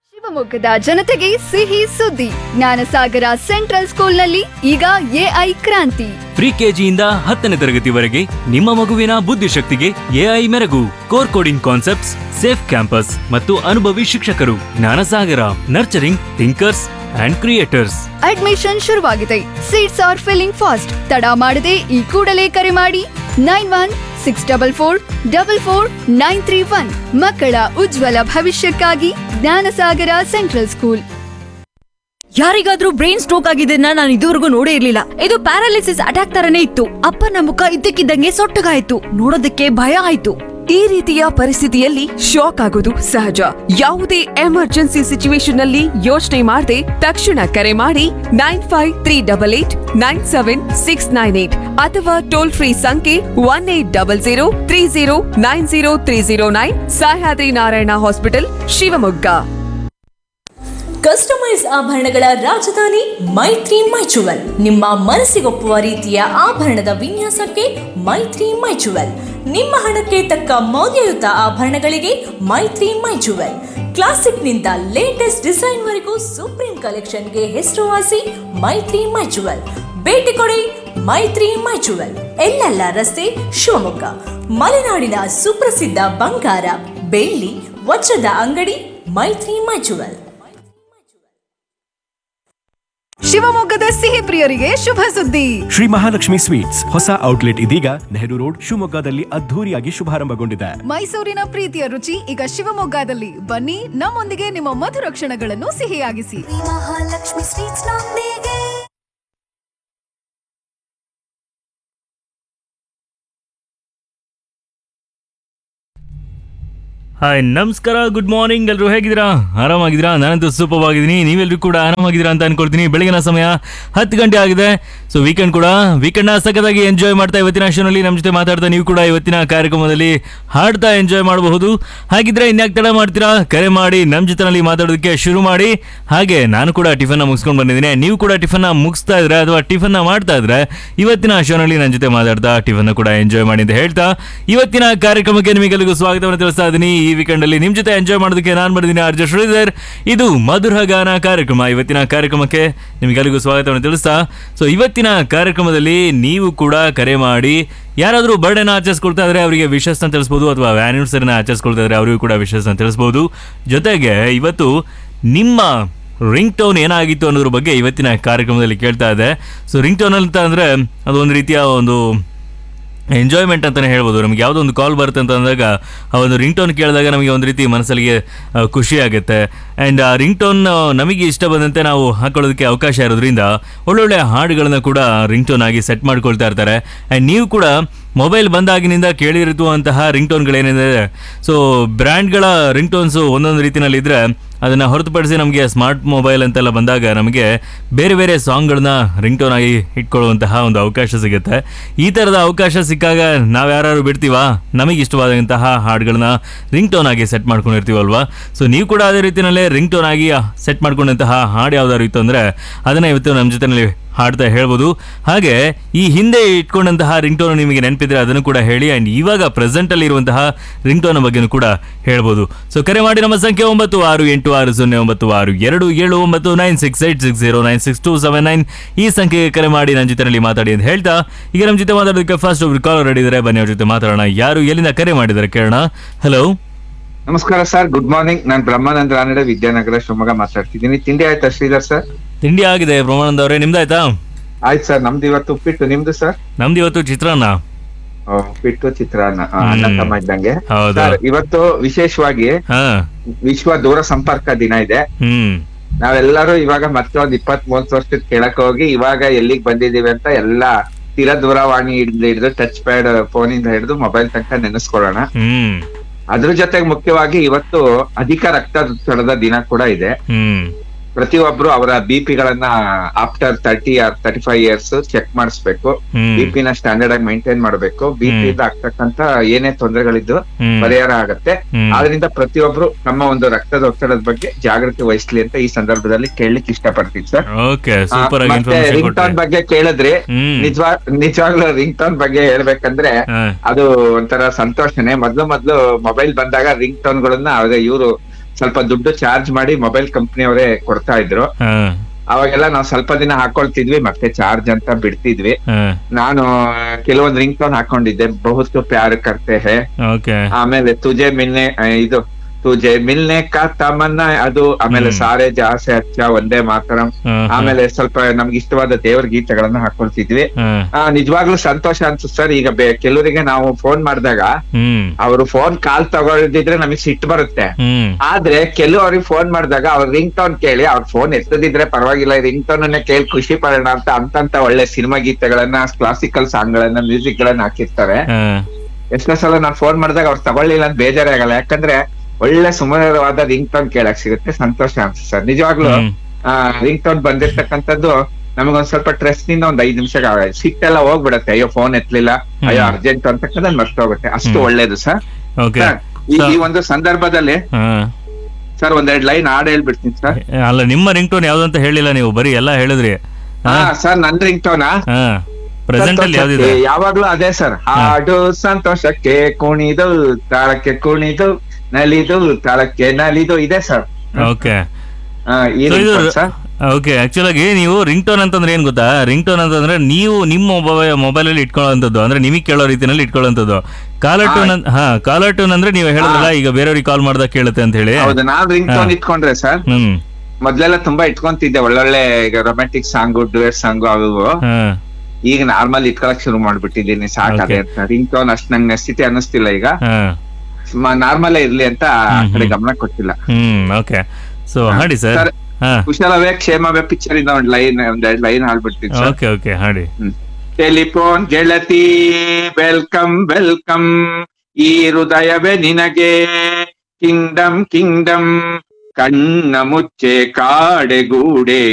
ಶಿವಮೊಗ್ಗದ ಜನತೆಗೆ ಸಿಹಿ ಸುದ್ದಿ ಜ್ಞಾನಸಾಗರ ಸೆಂಟ್ರಲ್ ಸ್ಕೂಲ್ನಲ್ಲಿ ಈಗ ಎಐ ಕ್ರಾಂತಿ ಪ್ರಿ ಕೆಜಿಯಿಂದ ಹತ್ತನೇ ತರಗತಿವರೆಗೆ ನಿಮ್ಮ ಮಗುವಿನ ಬುದ್ಧಿಶಕ್ತಿಗೆ ಎಐ ಮೆರಗು core coding concepts safe campus ಮತ್ತು ಅನುಭವಿ ಶಿಕ್ಷಕರು Jnanasagara nurturing thinkers and creators admission ಶುರುವಾಗಿದೆ ಸೀಟ್ಸ್ ಆರ್ ಫಿಲ್ಲಿಂಗ್ ಫಾಸ್ಟ್ ತಡ ಮಾಡದೆ ಈ ಕೂಡಲೇ ಕರೆ ಮಾಡಿ nine one six double four double four nine three one ಮಕ್ಕಳ ಉಜ್ವಲ ಭವಿಷ್ಯಕ್ಕಾಗಿ ಜ್ಞಾನಸಾಗರ ಸೆಂಟ್ರಲ್ ಸ್ಕೂಲ್ ಯಾರಿಗಾದ್ರೂ ಬ್ರೈನ್ ಸ್ಟ್ರೋಕ್ ಆಗಿದ್ದನ್ನ ನಾನು ಇದುವರೆಗೂ ನೋಡೇ ಇರ್ಲಿಲ್ಲ ಇದು ಪ್ಯಾರಾಲಿಸಿಸ್ ಅಟ್ಯಾಕ್ ತರನೇ ಇತ್ತು ಅಪ್ಪನ ಮುಖ ಇದ್ದಕ್ಕಿದ್ದಂಗೆ ಸೊಟ್ಟಗಾಯ್ತು ನೋಡೋದಕ್ಕೆ ಭಯ ಆಯ್ತು ಈ ರೀತಿಯ ಪರಿಸ್ಥಿತಿಯಲ್ಲಿ ಶಾಕ್ ಆಗೋದು ಸಹಜ ಯಾವುದೇ ಎಮರ್ಜೆನ್ಸಿ ಸಿಚುವೇಶನ್ ನಲ್ಲಿ ಯೋಚನೆ ಮಾಡದೆ ತಕ್ಷಣ ಕರೆ ಮಾಡಿ nine five three double eight nine seven six nine eight ಅಥವಾ ಟೋಲ್ ಫ್ರೀ ಸಂಖ್ಯೆ one eight double zero three zero nine zero three zero nine Sahyadri Narayana hospital Shivamogga customise ಆಭರಣಗಳ ರಾಜಧಾನಿ ಮೈತ್ರಿ ಮೈಚುವಲ್ ನಿಮ್ಮ ಮನಸ್ಸಿಗೊಪ್ಪುವ ರೀತಿಯ ಆಭರಣದ ವಿನ್ಯಾಸಕ್ಕೆ ಮೈತ್ರಿ ಮೈಚುವಲ್ ನಿಮ್ಮ ಹಣಕ್ಕೆ ತಕ್ಕ ಮೌಲ್ಯಯುತ ಆಭರಣಗಳಿಗೆ ಮೈತ್ರಿ ಮೈಚುವಲ್ ಕ್ಲಾಸಿಕ್ನಿಂದ ಲೇಟೆಸ್ಟ್ ಡಿಸೈನ್ವರೆಗೂ ಸುಪ್ರೀಂ ಕಲೆಕ್ಷನ್ಗೆ ಹೆಸರುವಾಸಿ ಮೈತ್ರಿ ಮೈಚುವಲ್ ಭೇಟಿ ಕೊಡಿ ಮೈತ್ರಿ ಮೈಚುವಲ್ ಎಲ್ಲೆಲ್ಲ ರಸ್ತೆ ಶಿವಮೊಗ್ಗ ಮಲೆನಾಡಿನ ಸುಪ್ರಸಿದ್ಧ ಬಂಗಾರ ಬೆಳ್ಳಿ ವಜ್ರದ ಅಂಗಡಿ ಮೈತ್ರಿ ಮೈಚುವಲ್ ಶಿವಮೊಗ್ಗದ ಸಿಹಿ ಪ್ರಿಯರಿಗೆ ಶುಭ ಸುದ್ದಿ ಶ್ರೀ ಮಹಾಲಕ್ಷ್ಮಿ ಸ್ವೀಟ್ಸ್ ಹೊಸ ಔಟ್ಲೆಟ್ ಇದೀಗ ನೆಹರು ರೋಡ್ ಶಿವಮೊಗ್ಗದಲ್ಲಿ ಅದ್ಧೂರಿಯಾಗಿ ಶುಭಾರಂಭಗೊಂಡಿದೆ ಮೈಸೂರಿನ ಪ್ರೀತಿಯ ರುಚಿ ಈಗ ಶಿವಮೊಗ್ಗದಲ್ಲಿ ಬನ್ನಿ ನಮ್ಮೊಂದಿಗೆ ನಿಮ್ಮ ಮಧುರ ಕ್ಷಣಗಳನ್ನು ಸಿಹಿಯಾಗಿಸಿ ಮಹಾಲಕ್ಷ್ಮಿ ಸ್ವೀಟ್ಸ್ ನೊಂದಿಗೆ ಹಾಯ್ ನಮಸ್ಕಾರ ಗುಡ್ ಮಾರ್ನಿಂಗ್ ಎಲ್ಲರೂ ಹೇಗಿದ್ದೀರಾ ಆರಾಮಾಗಿದ್ದೀರಾ ನಾನಂತೂ ಸೂಪರ್ ಆಗಿದ್ದೀನಿ ನೀವೆಲ್ಲರೂ ಕೂಡ ಆರಾಮಾಗಿದ್ದೀರಾ ಅಂತ ಅನ್ಕೊಳ್ತೀನಿ ಬೆಳಗಿನ ಸಮಯ ಹತ್ತು ಗಂಟೆ ಆಗಿದೆ ಸೊ ವೀಕೆಂಡ್ ಕೂಡ ವೀಕೆಂಡ್ನ ಸಖತ್ತಾಗಿ ಎಂಜಾಯ್ ಮಾಡ್ತಾ ಇವತ್ತಿನ ಶೋನಲ್ಲಿ ನಮ್ಮ ಜೊತೆ ಮಾತಾಡ್ತಾ ನೀವು ಕೂಡ ಇವತ್ತಿನ ಕಾರ್ಯಕ್ರಮದಲ್ಲಿ ಹಾಡ್ತಾ ಎಂಜಾಯ್ ಮಾಡಬಹುದು ಹಾಗಿದ್ರೆ ಇನ್ಯಾಕೆ ತಡ ಮಾಡ್ತೀರಾ ಕರೆ ಮಾಡಿ ನಮ್ಮ ಜೊತೆನಲ್ಲಿ ಮಾತಾಡೋದಕ್ಕೆ ಶುರು ಮಾಡಿ ಹಾಗೆ ನಾನು ಕೂಡ ಟಿಫನ್ನ ಮುಗಿಸ್ಕೊಂಡು ಬಂದಿದ್ದೀನಿ ನೀವು ಕೂಡ ಟಿಫನ್ನ ಮುಗಿಸ್ತಾ ಇದ್ರೆ ಅಥವಾ ಟಿಫನ್ನ ಮಾಡ್ತಾ ಇದ್ರೆ ಇವತ್ತಿನ ಶೋನಲ್ಲಿ ನನ್ನ ಜೊತೆ ಮಾತಾಡ್ತಾ ಟಿಫನ್ನ ಕೂಡ ಎಂಜಾಯ್ ಮಾಡಿ ಅಂತ ಹೇಳ್ತಾ ಇವತ್ತಿನ ಕಾರ್ಯಕ್ರಮಕ್ಕೆ ನಿಮಗೆಲ್ಲರಿಗೂ ಸ್ವಾಗತವನ್ನು ತಿಳಿಸ್ತಾ ಇದ್ದೀನಿ ಈ ವೀಕೆಂಡ್ ಅಲ್ಲಿ ನಿಮ್ ಜೊತೆ ಎಂಜಾಯ್ ಮಾಡೋದಕ್ಕೆ ನಾನು ಮಾಡಿದ್ದೀನಿ ಆರ್ಜ ಶ್ರೀಧರ್ ಇದು ಮಧುರ ಗಾನ ಕಾರ್ಯಕ್ರಮ ಇವತ್ತಿನ ಕಾರ್ಯಕ್ರಮಕ್ಕೆ ನಿಮಗೆಲ್ಲರಿಗೂ ಸ್ವಾಗತವನ್ನು ತಿಳಿಸ್ತಾ ಸೊ ಇವತ್ತಿನ ಕಾರ್ಯಕ್ರಮದಲ್ಲಿ ನೀವು ಕೂಡ ಕರೆ ಮಾಡಿ ಯಾರಾದರೂ ಬರ್ಡೇನ ಆಚರಿಸ್ಕೊಳ್ತಾ ಇದ್ರೆ ಅವರಿಗೆ ವಿಶಸ್ನ ತಿಳಿಸ್ಬೋದು ಅಥವಾ ಆ್ಯನಿವರ್ಸರಿನ ಆಚರಿಸ್ಕೊಳ್ತಾ ಇದ್ರೆ ಅವರಿಗೂ ಕೂಡ ವಿಶಸ್ನ ತಿಳಿಸ್ಬೋದು ಜೊತೆಗೆ ಇವತ್ತು ನಿಮ್ಮ ರಿಂಗ್ ಟೋನ್ ಏನಾಗಿತ್ತು ಅನ್ನೋದ್ರ ಬಗ್ಗೆ ಇವತ್ತಿನ ಕಾರ್ಯಕ್ರಮದಲ್ಲಿ ಕೇಳ್ತಾ ಇದೆ ಸೊ ರಿಂಗ್ ಟೋನ್ ಅಂತ ಅಂದರೆ ಅದು ಒಂದು ರೀತಿಯ ಒಂದು ಎಂಜಾಯ್ಮೆಂಟ್ ಅಂತಲೇ ಹೇಳ್ಬೋದು ನಮ್ಗೆ ಯಾವುದೋ ಒಂದು ಕಾಲ್ ಬರುತ್ತೆ ಅಂತ ಅಂದಾಗ ಆ ಒಂದು ರಿಂಗ್ ಟೋನ್ ಕೇಳಿದಾಗ ನಮಗೆ ಒಂದು ರೀತಿ ಮನಸ್ಸಲ್ಲಿಗೆ ಆ, ಖುಷಿ ಆಗುತ್ತೆ ಆ್ಯಂಡ್ ಆ ರಿಂಗ್ ಟೋನ್ ನಮಗೆ ಇಷ್ಟ ಬಂದಂತೆ ನಾವು ಹಾಕೊಳ್ಳೋದಕ್ಕೆ ಅವಕಾಶ ಇರೋದ್ರಿಂದ ಒಳ್ಳೊಳ್ಳೆ ಹಾಡುಗಳನ್ನ ಕೂಡ ರಿಂಗ್ ಟೋನ್ ಆಗಿ ಸೆಟ್ ಮಾಡ್ಕೊಳ್ತಾ ಇರ್ತಾರೆ ಆ್ಯಂಡ್ ನೀವು ಕೂಡ ಮೊಬೈಲ್ ಬಂದಾಗಿನಿಂದ ಕೇಳಿರುವಂತಹ ರಿಂಗ್ ಟೋನ್ಗಳೇನಿದೆ ಸೊ ಬ್ರ್ಯಾಂಡ್ಗಳ ರಿಂಗ್ ಟೋನ್ಸು ಒಂದೊಂದು ರೀತಿಯಲ್ಲಿ ಇದ್ದರೆ ಅದನ್ನು ಹೊರತುಪಡಿಸಿ ನಮಗೆ ಸ್ಮಾರ್ಟ್ ಮೊಬೈಲ್ ಅಂತೆಲ್ಲ ಬಂದಾಗ ನಮಗೆ ಬೇರೆ ಬೇರೆ ಸಾಂಗ್ಗಳನ್ನ ರಿಂಗ್ ಟೋನ್ ಆಗಿ ಇಟ್ಕೊಳ್ಳುವಂತಹ ಒಂದು ಅವಕಾಶ ಸಿಗುತ್ತೆ ಈ ಥರದ ಅವಕಾಶ ಸಿಕ್ಕಾಗ ನಾವು ಯಾರು ಬಿಡ್ತೀವಾ ನಮಗೆ ಇಷ್ಟವಾದಂತಹ ಹಾಡುಗಳನ್ನ ರಿಂಗ್ ಟೋನ್ ಆಗಿ ಸೆಟ್ ಮಾಡ್ಕೊಂಡಿರ್ತೀವಲ್ವಾ ಸೊ ನೀವು ಕೂಡ ಅದೇ ರೀತಿಯಲ್ಲೇ ರಿಂಗ್ ಟೋನ್ ಆಗಿ ಸೆಟ್ ಮಾಡ್ಕೊಂಡಂತಹ ಹಾಡು ಯಾವ್ದಾದ್ರು ಇತ್ತು ಅಂದರೆ ಅದನ್ನು ಇವತ್ತು ನಮ್ಮ ಜೊತೆನಲ್ಲಿ ಹಾಡ್ತಾ ಹೇಳ್ಬೋದು ಹಾಗೆ ಈ ಹಿಂದೆ ಇಟ್ಕೊಂಡಂತಹ ರಿಂಗ್ ಟೋನ್ ನಿಮಗೆ ನೆನಪಿದ್ರೆ ಅದನ್ನು ಕೂಡ ಹೇಳಿ ಆ್ಯಂಡ್ ಇವಾಗ ಪ್ರೆಸೆಂಟಲ್ಲಿ ಇರುವಂತಹ ರಿಂಗ್ ಟೋನ್ ಬಗ್ಗೆನೂ ಕೂಡ ಹೇಳ್ಬೋದು ಸೊ ಕರೆ ಮಾಡಿ ನಮ್ಮ ಸಂಖ್ಯೆ ಒಂಬತ್ತು ಆರು ಎಂಟು ಆರು ಸೊನ್ನೆ ಒಂಬತ್ತು ಆರು ಎರಡು ಏಳು ಒಂಬತ್ತು nine six eight six zero nine six two seven nine ಈ ಸಂಖ್ಯೆಗೆ ಕರೆ ಮಾಡಿ ನನ್ನ ಜೊತೆನಲ್ಲಿ ಮಾತಾಡಿ ಅಂತ ಹೇಳ್ತಾ ಈಗ ನಮ್ಮ ಜೊತೆ ಮಾತಾಡೋದಕ್ಕೆ ಫಸ್ಟ್ ಒಬ್ರು ಕಾಲರ್ ರೆಡಿ ಇದ್ದಾರೆ ಬನ್ನಿ ಅವ್ರ ಜೊತೆ ಮಾತಾಡೋಣ ಯಾರು ಎಲ್ಲಿಂದ ಕರೆ ಮಾಡಿದ್ದಾರೆ ಕೇಳೋಣ ಹಲೋ ನಮಸ್ಕಾರ ಸರ್ ಗುಡ್ ಮಾರ್ನಿಂಗ್ ನಾನ್ ಬ್ರಹ್ಮಾನಂದ ರಾನಡೆ ವಿದ್ಯಾನಗರ ಶಿವಮೊಗ್ಗ ಮಾತಾಡ್ತಿದ್ದೀನಿ ತಿಂಡಿ ಆಯ್ತಾ ಶ್ರೀಧರ್ ಸರ್ ತಿಂಡಿ ಆಗಿದೆ ಪ್ರಮಾಣಂದ ಅವರೇ ನಿಮ್ದಾಯ್ತಾ ಆಯ್ತು ಸರ್ ನಮ್ದು ಇವತ್ತು ಉಪ್ಪಿಟ್ಟು ನಿಮ್ದು ಸರ್ ನಮ್ದು ಇವತ್ತು ಚಿತ್ರಾನ್ನ ಓ, ಉಪ್ಪಿಟ್ಟು ಚಿತ್ರಾನ್ನ ಆ, ಹ್ಮ್. ಅನ್ನ ತಮ್ಮ ಇದ್ದಂಗೆ ಹೌದು. ಸರ್ ಇವತ್ತು ವಿಶೇಷವಾಗಿ ಹಾ ವಿಶ್ವ ದೂರ ಸಂಪರ್ಕ ದಿನ ಇದೆ ಹ್ಮ್ ನಾವೆಲ್ಲರೂ ಇವಾಗ ಮತ್ತೆ ಒಂದ್ ಇಪ್ಪತ್ ಮೂವತ್ ವರ್ಷದ ಕೆಳಕ್ ಹೋಗಿ ಇವಾಗ ಎಲ್ಲಿಗ್ ಬಂದಿದೀವಿ ಅಂತ ಎಲ್ಲಾ ತೀರ ದೂರವಾಣಿ ಹಿಡಿದು ಹಿಡಿದು ಟಚ್ ಪ್ಯಾಡ್ ಫೋನ್ ಇಂದ ಹಿಡಿದು ಮೊಬೈಲ್ ತನಕ ನೆನೆಸ್ಕೊಳ್ಳೋಣ ಹ್ಮ್ ಅದ್ರ ಜೊತೆಗೆ ಮುಖ್ಯವಾಗಿ ಇವತ್ತು ಅಧಿಕ ರಕ್ತದೊತ್ತಡದ ದಿನ ಕೂಡ ಇದೆ ಹ್ಮ್ ಪ್ರತಿಯೊಬ್ರು ಅವರ ಬಿ ಗಳನ್ನ after thirty or thirty five years check ಮಾಡಿಸ್ಬೇಕು ಹ್ಮ್. ಬಿ ನ ಸ್ಟ್ಯಾಂಡರ್ಡ್ ಆಗಿ ಮೇಂಟೈನ್ ಮಾಡಬೇಕು ಬಿ ಹ್ಮ್. ಇಂದ ಆಗ್ತಕ್ಕಂತ ಏನೇ ತೊಂದರೆಗಳಿದ್ದು ಹ್ಮ್. ಪರಿಹಾರ ಆಗತ್ತೆ ಹ್ಮ್. ಆದ್ರಿಂದ ಪ್ರತಿಯೊಬ್ರು ನಮ್ಮ ಒಂದು ರಕ್ತದ ಒತ್ತಡದ ಬಗ್ಗೆ ಜಾಗೃತಿ ವಹಿಸ್ಲಿ ಅಂತ ಈ ಸಂದರ್ಭದಲ್ಲಿ ಕೇಳಲಿಕ್ಕೆ ಇಷ್ಟಪಡ್ತೀನಿ ಸರ್ ಓಕೆ ಸೂಪರ್ ಆಗಿ ಮತ್ತೆ ಇನ್ಫಾರ್ಮೇಶನ್ ರಿಂಗ್ ಟೋನ್ ಕೊಟ್ರಿ ಬಗ್ಗೆ ಕೇಳಿದ್ರಿ ಹ್ಮ್. ನಿಜವಾ ನಿಜವಾಗ್ಲೂ ರಿಂಗ್ ಟೋನ್ ಬಗ್ಗೆ ಹೇಳ್ಬೇಕಂದ್ರೆ ಹಾ. ಅದು ಒಂಥರ ಸಂತೋಷನೇ ಮೊದ್ಲು ಮೊದ್ಲು ಮೊಬೈಲ್ ಬಂದಾಗ ರಿಂಗ್ ಟೋನ್ ಗಳನ್ನ ಅದೇ ಇವರು ಸ್ವಲ್ಪ ದುಡ್ಡು ಚಾರ್ಜ್ ಮಾಡಿ ಮೊಬೈಲ್ ಕಂಪ್ನಿಯವರೇ ಕೊಡ್ತಾ ಇದ್ರು ಹಾ ಅವಾಗೆಲ್ಲ ನಾವು ಸ್ವಲ್ಪ ದಿನ ಹಾಕೊಳ್ತಿದ್ವಿ ಮತ್ತೆ ಚಾರ್ಜ್ ಅಂತ ಬಿಡ್ತಿದ್ವಿ ಹಾ ನಾನು ಕೆಲವೊಂದ್ ರಿಂಗ್ ಟೋನ್ ಹಾಕೊಂಡಿದ್ದೆ ಬಹುತ್ ಪ್ಯಾರ್ ಕರ್ತೆ ಹೇ ಓಕೆ ಆಮೇಲೆ ತುಜೆ ಮಿಲ್ನೆ ಆ, ಇದು ತುಜೆ ಮಿಲ್ನೆ ಕಾ ತಮನ್ನ ಅದು ಆಮೇಲೆ ಹ್ಮ್. ಸಾರೆ ಜಾಸೆ ಹಚ್ಚ ಒಂದೇ ಮಾತರಂ ಹಾ, ಹಾ. ಆಮೇಲೆ ಸ್ವಲ್ಪ ನಮ್ಗೆ ಇಷ್ಟವಾದ ದೇವರ ಗೀತೆಗಳನ್ನ ಹಾಕೊಳ್ತಿದ್ವಿ ಹಾ ಆ, ನಿಜವಾಗ್ಲೂ ಸಂತೋಷ ಅನ್ಸುತ್ತೆ ಸರ್ ಈಗ ಬೆ- ಕೆಲವರಿಗೆ ನಾವು ಫೋನ್ ಮಾಡಿದಾಗ ಹ್ಮ್ ಅವರು ಫೋನ್ ಕಾಲ್ ತಗೊಳ್ದಿದ್ರೆ ನಮಗೆ ಸಿಟ್ಟು ಬರುತ್ತೆ ಹ್ಮ್ ಆದ್ರೆ ಕೆಲವರಿಗೆ ಫೋನ್ ಮಾಡಿದಾಗ ಅವ್ರ ರಿಂಗ್ ಟೋನ್ ಕೇಳಿ ಅವ್ರ ಫೋನ್ ಎತ್ತದಿದ್ರೆ ಪರವಾಗಿಲ್ಲ ರಿಂಗ್ ಟೋನ್ ಅನ್ನೇ ಕೇಳಿ ಖುಷಿ ಪಡೋಣ ಅಂತ ಅಂತಂತ ಒಳ್ಳೆ ಸಿನಿಮಾ ಗೀತೆಗಳನ್ನ ಕ್ಲಾಸಿಕಲ್ ಸಾಂಗ್ ಗಳನ್ನ ಮ್ಯೂಸಿಕ್ ಗಳನ್ನ ಹಾಕಿರ್ತಾರೆ ಹಾ ಎಷ್ಟೋ ಸಲ ನಾನು ಫೋನ್ ಮಾಡಿದಾಗ ಅವ್ರು ತಗೊಳ್ಳಿಲ್ಲ ಅಂತ ಬೇಜಾರೇ ಆಗಲ್ಲ ಯಾಕಂದ್ರೆ ಒಳ್ಳೆ ಸುಮಧುರವಾದ ರಿಂಗ್ ಟೋನ್ ಕೇಳಕ್ ಸಿಗುತ್ತೆ ಸಂತೋಷ ಅನ್ಸುತ್ತೆ ಸರ್ ನಿಜವಾಗ್ಲೂ ಹ್ಮ್. ರಿಂಗ್ ಟೋನ್ ಬಂದಿರ್ತಕ್ಕಂಥದ್ದು ನಮಗೊಂದ್ ಸ್ವಲ್ಪ ಸ್ಟ್ರೆಸ್ ನಿಂದ ಒಂದ್ ಐದ್ ನಿಮಿಷ ಸಿಟ್ಟೆಲ್ಲ ಹೋಗ್ಬಿಡತ್ತೆ ಅಯ್ಯೋ ಫೋನ್ ಎತ್ತಲಿಲ್ಲ ಅಯ್ಯೋ ಹ್ಮ್. ಅರ್ಜೆಂಟ್ ಅಂತಕ್ಕಂಥ ಮರ್ತೋಗುತ್ತೆ ಅಷ್ಟು ಹ್ಮ್. ಒಳ್ಳೇದು ಸರ್ ಓಕೆ ಸರ್, ಈ ಈ ಒಂದು ಸಂದರ್ಭದಲ್ಲಿ ಹಾ ಸರ್ ಒಂದೆರಡು ಲೈನ್ ಹಾಡ್ ಹೇಳ್ಬಿಡ್ತೀನಿ ಸರ್ ಅಲ್ಲ ನಿಮ್ಮ ರಿಂಗ್ ಟೋನ್ ಯಾವ್ದು ಅಂತ ಹೇಳಿಲ್ಲ ನೀವು ಬರೀ ಎಲ್ಲ ಹೇಳಿದ್ರಿ ಹಾ ಸರ್ ನನ್ ರಿಂಗ್ ಟೋನಾ ಹಾ ಪ್ರೆಸೆಂಟ್ ಅಲ್ಲಿ ಯಾವ್ದಿದೆ ಯಾವಾಗ್ಲೂ ಅದೇ ಸರ್ ಹಾಡು ಸಂತೋಷಕ್ಕೆ ಕುಣಿದು ತಾಳಕ್ಕೆ ಕುಣಿದು ನಲಿದು ತಾಳಕ್ಕೆ ನಲಿದು ಇದೆ ಸರ್ ಓಕೆ ಈ So ಇದು ringtone ಸರ್ ಓಕೆ ಆಕ್ಚುಲ್ ಆಗಿ ನೀವು ರಿಂಗ್ ಟೋನ್ ಅಂತಂದ್ರೆ ಏನ್ ಗೊತ್ತಾ ರಿಂಗ್ ಟೋನ್ ಅಂತಂದ್ರೆ ನೀವು ನಿಮ್ಮ ಮೊಬೈಲ್ ಮೊಬೈಲ್ ಅಲ್ಲಿ ಇಟ್ಕೊಳ್ಳೋಂಥದ್ದು ಅಂದ್ರೆ ನಿಮಗೆ ಕೇಳೋ ರೀತಿನಲ್ಲಿ ಇಟ್ಕೊಳ್ಳೋಂಥದ್ದು ಕಾಲರ್ ಟೋನ್ ಹಾ ಕಾಲರ್ ಟೋನ್ ಅಂದ್ರೆ ನೀವು ಹೇಳಿದ್ರಲ್ಲ ಈಗ ಬೇರೆಯವ್ರಿಗೆ ಕಾಲ್ ಮಾಡ್ದಾಗ ಕೇಳುತ್ತೆ ಅಂತ ಹೇಳಿ ಹೌದು ನಾನ್ ರಿಂಗ್ ಟೋನ್ ಹಾ. ಇಟ್ಕೊಂಡ್ರೆ ಸರ್ ಹ್ಮ್ ಮೊದ್ಲೆಲ್ಲ ತುಂಬಾ ಇಟ್ಕೊಂತಿದ್ದೆ ಒಳ್ಳೊಳ್ಳೆ ಈಗ ರೊಮ್ಯಾಂಟಿಕ್ ಸಾಂಗು ಡುಯೆಟ್ ಸಾಂಗು ಅವು ಹಾ ಈಗ ನಾರ್ಮಲ್ ಇಟ್ಕೊಳಕ್ ಶುರು ಮಾಡ್ಬಿಟ್ಟಿದ್ದೀನಿ ಸಾಕದೆ Okay. ಅಂತ ರಿಂಗ್ ಟೋನ್ ಅಷ್ಟ್ ನಂಗೆ ನೆಸಿಟಿ ಅನ್ನಿಸ್ತಿಲ್ಲ ಈಗ ಹಾ ನಾರ್ಮಲ್ ಇರ್ಲಿ ಅಂತ ಆ ಹ್ಮ್, ಕಡೆ ಹ್ಮ್. ಗಮನ ಕೊಟ್ಟಿಲ್ಲ ಹ್ಮ್ ಓಕೆ ಸೊ ಹಾಡಿ ಸರ್ ಸರ್, ಹಾ ಕುಶಲವೇ ಕ್ಷೇಮವೇ ಪಿಕ್ಚರ್ ಇಂದ ಒಂದ್ ಲೈನ್ ಒಂದೆರಡು ಲೈನ್ ಹಾಡ್ಬಿಡ್ತೀನಿ ಸರ್ ಓಕೆ ಓಕೆ ಹಾಡಿ ಟೆಲಿಫೋನ್ ಗೆಳತಿ ವೆಲ್ಕಮ್ ವೆಲ್ಕಮ್ ಈ ಹೃದಯವೇ ನಿನಗೆ ಕಿಂಗ್ಡಮ್ ಕಿಂಗ್ಡಮ್ ಕಣ್ಣ ಮುಚ್ಚೆ ಕಾಡೆಗೂಡೆ